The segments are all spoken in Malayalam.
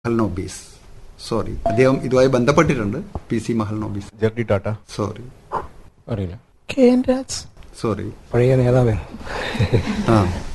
മഹൽനോബീസ് സോറി അദ്ദേഹം ഇതുമായി ബന്ധപ്പെട്ടിട്ടുണ്ട് P C Mahalanobis J R D Tata sorry അറിയില്ല കെ എൻ രാജ് സോറി പഴയ നേതാവേ ആ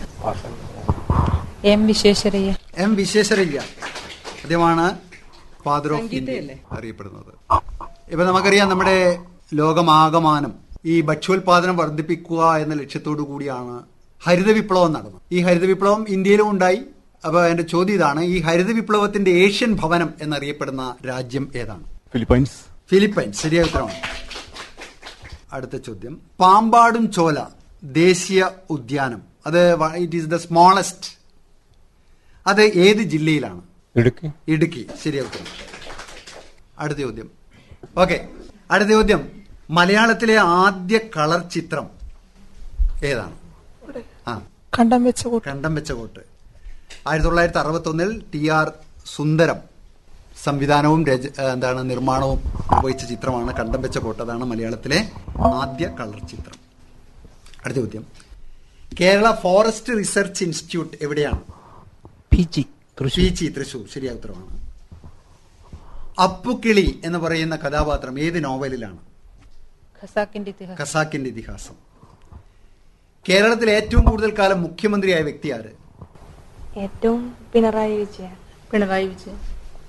എം വിശ്വേശ്വരയ്യ എം വിശ്വേശ്വരയ്യ അദ്ദേഹമാണ് ഫാദർ ഓഫ് ഇന്ത്യ അറിയപ്പെടുന്നത് ഇപ്പൊ നമുക്കറിയാം നമ്മുടെ ലോകമാകമാനം ഈ ഭക്ഷ്യോൽപാദനം വർദ്ധിപ്പിക്കുക എന്ന ലക്ഷ്യത്തോടു കൂടിയാണ് ഹരിത വിപ്ലവം നടന്നത് ഈ ഹരിത വിപ്ലവം ഇന്ത്യയിലും ഉണ്ടായി അപ്പൊ എന്റെ ചോദ്യം ഇതാണ് ഈ ഹരിത വിപ്ലവത്തിന്റെ ഏഷ്യൻ ഭവനം എന്നറിയപ്പെടുന്ന രാജ്യം ഏതാണ് ഫിലിപ്പൈൻസ് ഫിലിപ്പൈൻസ് ശരിയായ ഉത്തരമാണ് അടുത്ത ചോദ്യം പാമ്പാടും ചോല ദേശീയ ഉദ്യാനം അത് ഇറ്റ് ഈസ് ദ സ്മോളസ്റ്റ് അത് ഏത് ജില്ലയിലാണ് ഇടുക്കി ഇടുക്കി ശരിയായ ഉത്തരം അടുത്ത ചോദ്യം ഓക്കെ അടുത്ത ചോദ്യം മലയാളത്തിലെ ആദ്യ കളർ ചിത്രം ഏതാണ് ആ കണ്ടം വെച്ച കൂട്ടം കണ്ടം വെച്ച കോട്ട് ആയിരത്തി തൊള്ളായിരത്തി അറുപത്തി ഒന്നിൽ ടി ആർ സുന്ദരം സംവിധാനവും രച എന്താണ് നിർമ്മാണവും നിർവഹിച്ച ചിത്രമാണ് കണ്ടം വെച്ച കോട്ട് അതാണ് മലയാളത്തിലെ ആദ്യ കളർ ചിത്രം അടുത്ത ചോദ്യം കേരള ഫോറസ്റ്റ് റിസർച്ച് ഇൻസ്റ്റിറ്റ്യൂട്ട് എവിടെയാണ് പി ജി പീച്ചി തൃശൂർ ശരിയായ ഉത്തരമാണ് അപ്പുക്കിളി എന്ന് പറയുന്ന കഥാപാത്രം ഏത് നോവലിലാണ് ഖസാക്കിന്റെ ഇതിഹാസം ഖസാക്കിന്റെ ഇതിഹാസം കേരളത്തിൽ ഏറ്റവും കൂടുതൽ കാലം മുഖ്യമന്ത്രിയായ വ്യക്തി ആര് ഏറ്റവും പിണറായി വിജയൻ പിണറായി വിജയൻ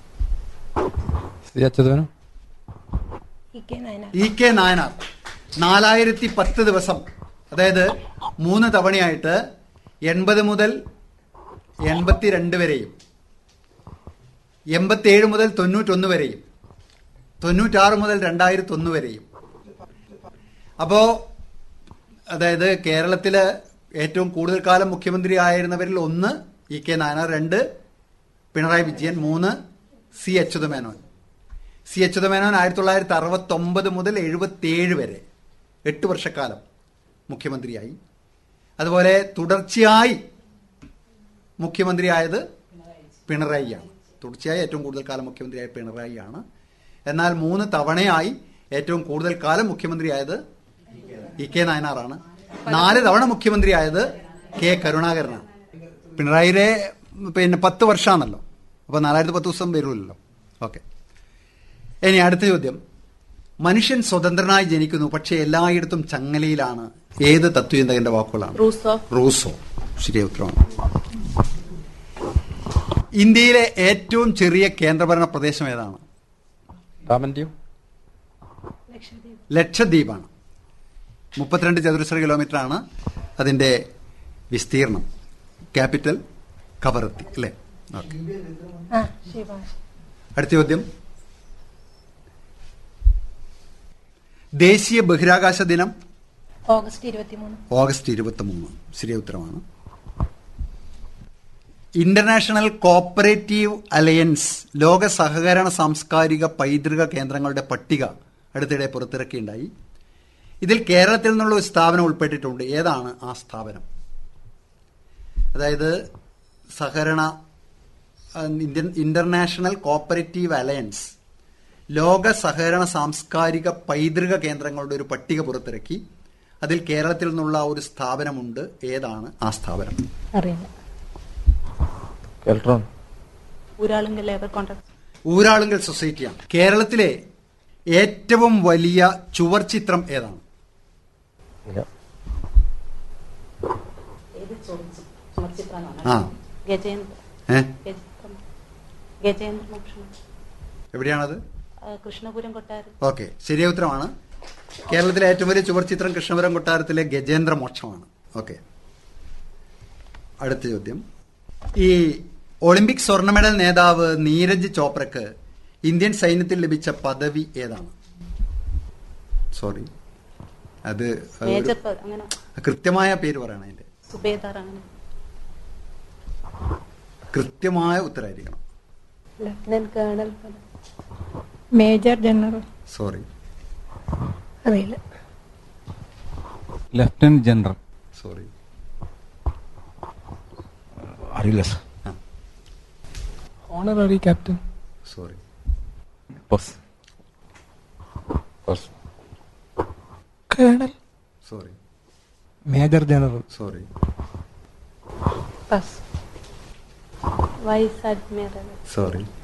സി അച്യുതനും E K Nayanar E K Nayanar നാലായിരത്തി പത്ത് ദിവസം അതായത് മൂന്ന് തവണയായിട്ട് എൺപത് മുതൽ എൺപത്തിരണ്ട് വരെയും എൺപത്തിയേഴ് മുതൽ തൊണ്ണൂറ്റൊന്ന് വരെയും തൊണ്ണൂറ്റാറ് മുതൽ രണ്ടായിരത്തി ഒന്ന് വരെയും അപ്പോ അതായത് കേരളത്തില് ഏറ്റവും കൂടുതൽ കാലം മുഖ്യമന്ത്രി ആയിരുന്നവരിൽ ഒന്ന് ഇ കെ നായനാർ രണ്ട് പിണറായി വിജയൻ മൂന്ന് സി അച്യുതമേനോൻ സി അച്യുതമേനോൻ ആയിരത്തി തൊള്ളായിരത്തി അറുപത്തി ഒമ്പത് മുതൽ എഴുപത്തിയേഴ് വരെ എട്ട് വർഷക്കാലം മുഖ്യമന്ത്രിയായി അതുപോലെ തുടർച്ചയായി മുഖ്യമന്ത്രിയായത് പിണറായിയാണ് തുടർച്ചയായി ഏറ്റവും കൂടുതൽ കാലം മുഖ്യമന്ത്രിയായ പിണറായിയാണ് എന്നാൽ മൂന്ന് തവണയായി ഏറ്റവും കൂടുതൽ കാലം മുഖ്യമന്ത്രിയായത് ഇ കെ നായനാറാണ് നാല് തവണ മുഖ്യമന്ത്രിയായത് കെ കരുണാകരനാണ് പിണറായിയുടെ പിന്നെ പത്ത് വർഷമാണല്ലോ അപ്പൊ നാലായിരത്തി പത്ത് ദിവസം വരുമല്ലോ ഓക്കെ ഇനി അടുത്ത ചോദ്യം മനുഷ്യൻ സ്വതന്ത്രനായി ജനിക്കുന്നു പക്ഷേ എല്ലായിടത്തും ചങ്ങലയിലാണ് ഏത് തത്വചിന്തകന്റെ വാക്കുകളാണ് റൂസോ റൂസോ ശരിയ ഉത്തരമാണ് ഇന്ത്യയിലെ ഏറ്റവും ചെറിയ കേന്ദ്രഭരണ പ്രദേശം ഏതാണ് രാമന്റെയും ലക്ഷദ്വീപ് ലക്ഷദ്വീപാണ് മുപ്പത്തിരണ്ട് ചതുരശ്ര കിലോമീറ്റർ ആണ് അതിന്റെ വിസ്തീർണം ക്യാപിറ്റൽ കവറത്തി അല്ലേ ഓക്കെ ആ ശിവാശ് അടുത്ത ചോദ്യം ദേശീയ ബഹിരാകാശ ദിനം ഓഗസ്റ്റ് ഇരുപത്തിമൂന്ന് ഓഗസ്റ്റ് ഇരുപത്തി മൂന്ന് ശരിയ ഉത്തരമാണ് ഇന്റർനാഷണൽ കോപ്പറേറ്റീവ് അലയൻസ് ലോക സഹകരണ സാംസ്കാരിക പൈതൃക കേന്ദ്രങ്ങളുടെ പട്ടിക അടുത്തിടെ പുറത്തിറക്കിയുണ്ടായി ഇതിൽ കേരളത്തിൽ നിന്നുള്ള ഒരു സ്ഥാപനം ഉൾപ്പെട്ടിട്ടുണ്ട് ഏതാണ് ആ സ്ഥാപനം അതായത് സഹകരണ ആ, ഇന്ത്യൻ ഇന്റർനാഷണൽ കോപ്പറേറ്റീവ് അലയൻസ് ലോക സഹകരണ സാംസ്കാരിക പൈതൃക കേന്ദ്രങ്ങളുടെ ഒരു പട്ടിക പുറത്തിറക്കി അതിൽ കേരളത്തിൽ നിന്നുള്ള ഒരു സ്ഥാപനമുണ്ട് ഏതാണ് ആ സ്ഥാപനം അറിയില്ല കെൽട്രോൺ ഊരാളുങ്കൽ ലേബർ കോൺട്രാക്ട് ഊരാളുങ്കൽ സൊസൈറ്റിയാണ് കേരളത്തിലെ ഏറ്റവും വലിയ ചുവർ ചിത്രം ഏതാണ് ഇല്ല ഏത് ചുമർച്ചിത്രമാണ് ആ ഗജേന്ദ്ര ഏ ഗജേന്ദ്ര ഗജേന്ദ്ര മോക്ഷണം എവിടെയാണത് ആ, കൃഷ്ണപുരം കൊട്ടാരം ഓക്കെ ശരിയ ഉത്തരമാണ് കേരളത്തിലെ ഏറ്റവും വലിയ ചുവർ ചിത്രം കൃഷ്ണപുരം കൊട്ടാരത്തിലെ ഗജേന്ദ്ര മോക്ഷമാണ് ഓക്കെ അടുത്ത ചോദ്യം ഈ ഒളിമ്പിക് സ്വർണ്ണ മെഡൽ നേതാവ് നീരജ് ചോപ്രക്ക് ഇന്ത്യൻ സൈന്യത്തിൽ ലഭിച്ച പദവി ഏതാണ് സോറി അത് ഒരു മേജർ പദ- അങ്ങനെ കൃത്യമായ പേര് പറയണം അതിന്റെ സുബേദാർ അങ്ങനെ കൃത്യമായ ഉത്തരമായിരിക്കണം ലഫ്റ്റനന്റ് കേണൽ പദം മേജർ ജനറൽ സോറി അറിയില്ല ലെഫ്റ്റനന്റ് ജനറൽ സോറി അറിയില്ല sir honorary captain sorry pass pass colonel sorry major general sorry pass vice admiral sorry